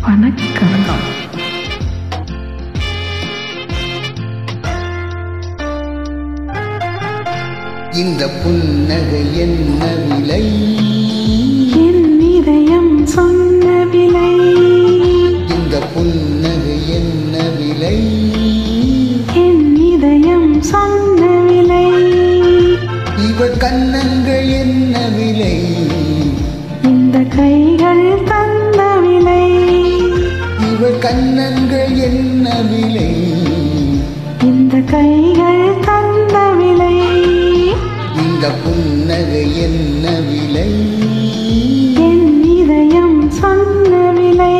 வணக்கம் இந்த புன்னகை என்ன விலை என் இதயம் சொன்ன விலை இந்த புன்னகை என்ன விலை என் இதயம் சொன்ன விலை இவள் கன்னங்கள் என்ன விலை இந்த கைகள் தந்த விலை இவள் கன்னங்கள் என்ன விலை இந்த கைகள் தந்த விலை இந்த புன்னகை என்ன விலை என் இதயம் சொன்ன விலை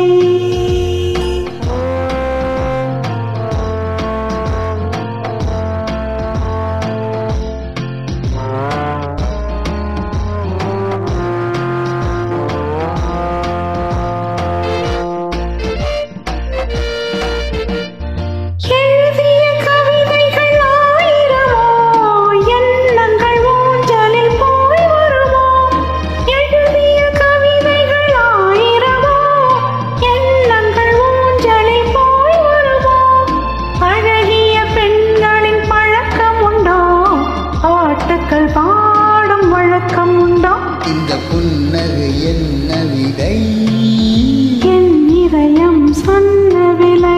எழுதிய கவிதைகள் ஆயிரமோ எண்ணங்கள் ஊஞ்சலில் போய் வருமோ எழுதிய கவிதைகள் ஆயிரமோ எண்ணங்கள் ஊஞ்சலில் போய் வருமோ அழகிய பெண்களின் பழக்கம் உண்டோ பாட்டுக்கள் பாடும் வழக்கம் உண்டோ இந்த புன்னகை என்ன விலை என் இதயம் சொன்ன விலை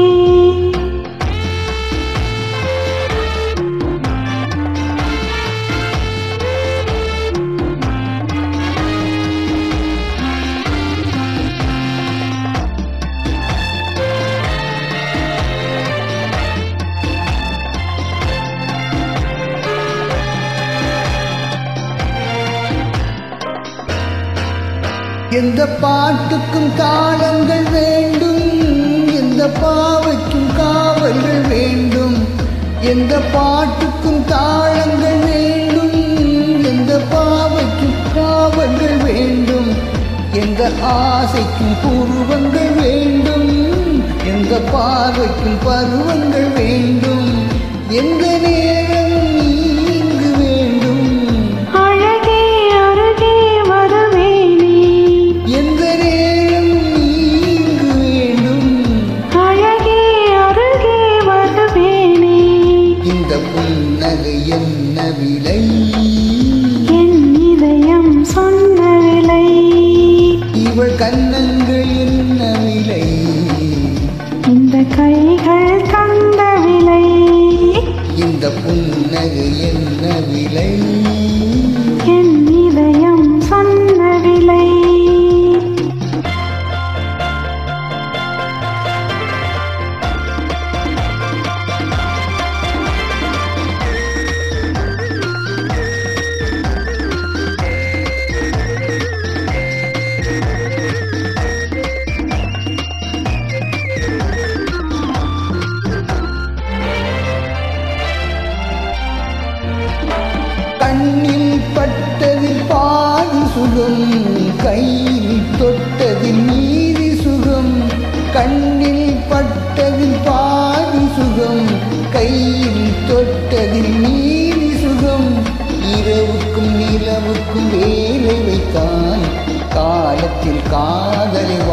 எந்த பாட்டுக்கும் தாளங்கள் வேண்டும் எந்த பாவைக்கும் காவல்கள் வேண்டும் எந்த பாட்டுக்கும் தாளங்கள் வேண்டும் எந்த பாவைக்கும் காவல்கள் வேண்டும் எந்த ஆசைக்கும் புருவங்கள் வேண்டும் எந்த பார்வைக்கும் பருவங்கள் வேண்டும் எந்த நேரம் நீ இங்கு வேண்டும் அழகே அருகே வருவேனே எந்த நேரம் நீ இங்கு வேண்டும் அழகே அருகே வருவேனே இந்த புன்னகை என்ன விலை என் இதயம் சொன்ன விலை இவள் கன்னங்கள் என்ன விலை இந்த கைகள் தந்த விலை இந்த புன்னகை என்ன விலை என் இதயம் சொன்ன விலை கண்ணில் பட்டதில் பாதி சுகம் கையில் தொட்டதில் மீதி சுகம் கண்ணில் பட்டதில் பாதி சுகம் கையில் தொட்டதில் மீதி சுகம் இரவுக்கும் நிலவுக்கும் வேலை வைத்தான் காலத்தில் காதலை